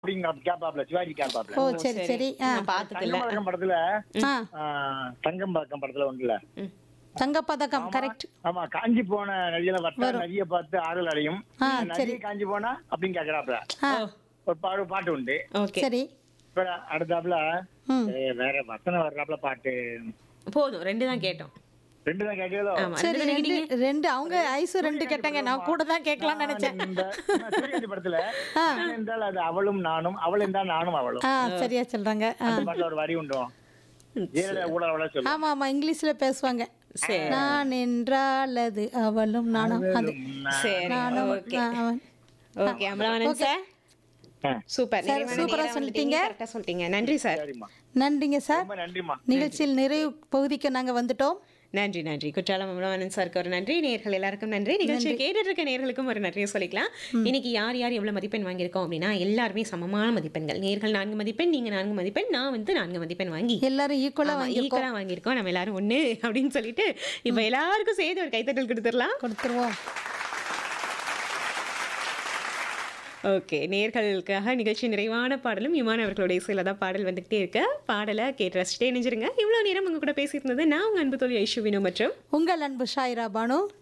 அப்படிங்க கேப்பாப்ல சிவாஜி கேப்பாப்ல ஓ சரி சரி ஆ நான் பார்த்தது இல்ல தங்கம்பழக்கம் படத்துல ஆ ஆ, தங்கம்பழக்கம் படத்துல ஒண்ணுல தங்கப்பதக்கம் கரெக்ட் ஆமா காஞ்சி போன நதியில வட்ட நதியை பார்த்து ஆறுதல் அடையும் ஆ, நதி காஞ்சி போனா அப்படின்னு கேக்குறாப்ல ஆ ஒரு பாடு பாட்டு உண்டு ஓகே சரி இப்ப அடுத்தாப்புல ம் ஏ, வேற வசனம் வர்றாப்புல பாட்டு போதும் ரெண்டு தான் கேட்டோம் ரெண்டு தான் கேட்கலோ ஆமா சரி ரெண்டு ரெண்டு கேட்டீங்க ரெண்டு அவங்க ஐசு ரெண்டு கேட்டாங்க நான் கூட தான் கேட்கலாம்னு நினைச்சேன் இந்த நான் சூரியகாந்தி படத்துல நான் என்றால் அது அவளும் நானும் அவள் என்றால் நானும் அவளும் ஆ சரியா சொல்றாங்க ஆ அந்த பாட்டுல ஒரு வரி உண்டு ஜெயலலிதா ஊழல சொல்லு ஆமா ஆமா இங்கிலீஷ்ல பேசுவாங்க சரி நான் என்றால் அது அவளும் நானும் அது சரி நானும் ஓகே ஆ, அவன். ஓகே அமலவாணன் சார் ஆ, சூப்பர் சார், சூப்பரா சொல்லிட்டீங்க. கரெக்டா சொல்லிட்டீங்க நன்றி சார் சரிம்மா நன்றிங்க சார் ரொம்ப நன்றிம்மா நிகழ்ச்சியில் நிறைவு பகுதிக்கு நாங்க வந்துட்டோம் நன்றி நன்றி குற்றாலம் அமலவாணன் சாருக்கு ஒரு நன்றி நேர்கள் எல்லாருக்கும் நன்றி நிகழ்ச்சியை கேட்டுட்டு இருக்க நேர்களுக்கும் ஒரு நன்றியை சொல்லிக்கலாம் இன்னைக்கு யார் யார் எவ்வளவு மதிப்பெண் வாங்கியிருக்கோம் அப்படின்னா எல்லாருமே சமமான மதிப்பெண்கள் நேர்கள் நான்கு மதிப்பெண் நீங்க நான்கு மதிப்பெண் நான் வந்து நான்கு மதிப்பெண் வாங்கி எல்லாரும் ஈக்குவலா வாங்கியிருக்கோம் ஈக்குவலா வாங்கியிருக்கோம் நம்ம எல்லாரும் ஒண்ணு அப்படின்னு சொல்லிட்டு இப்ப எல்லாருக்கும் சேர்த்து ஒரு கைத்தட்டல் கொடுத்துடலாம் கொடுத்துருவோம் ஓகே நேர்களுக்காக நிகழ்ச்சி நிறைவான பாடலும் இமான் அவர்களுடைய இசையில தான் பாடல் வந்துகிட்டே இருக்க பாடலை கேட்டு ரசிச்சுட்டே நினைச்சிருங்க இவ்வளவு நேரம் உங்க கூட பேசியிருந்தது நான் உங்க அன்பு தோழி ஐஷு வினு மற்றும் உங்கள் அன்பு ஷாயிரா பானு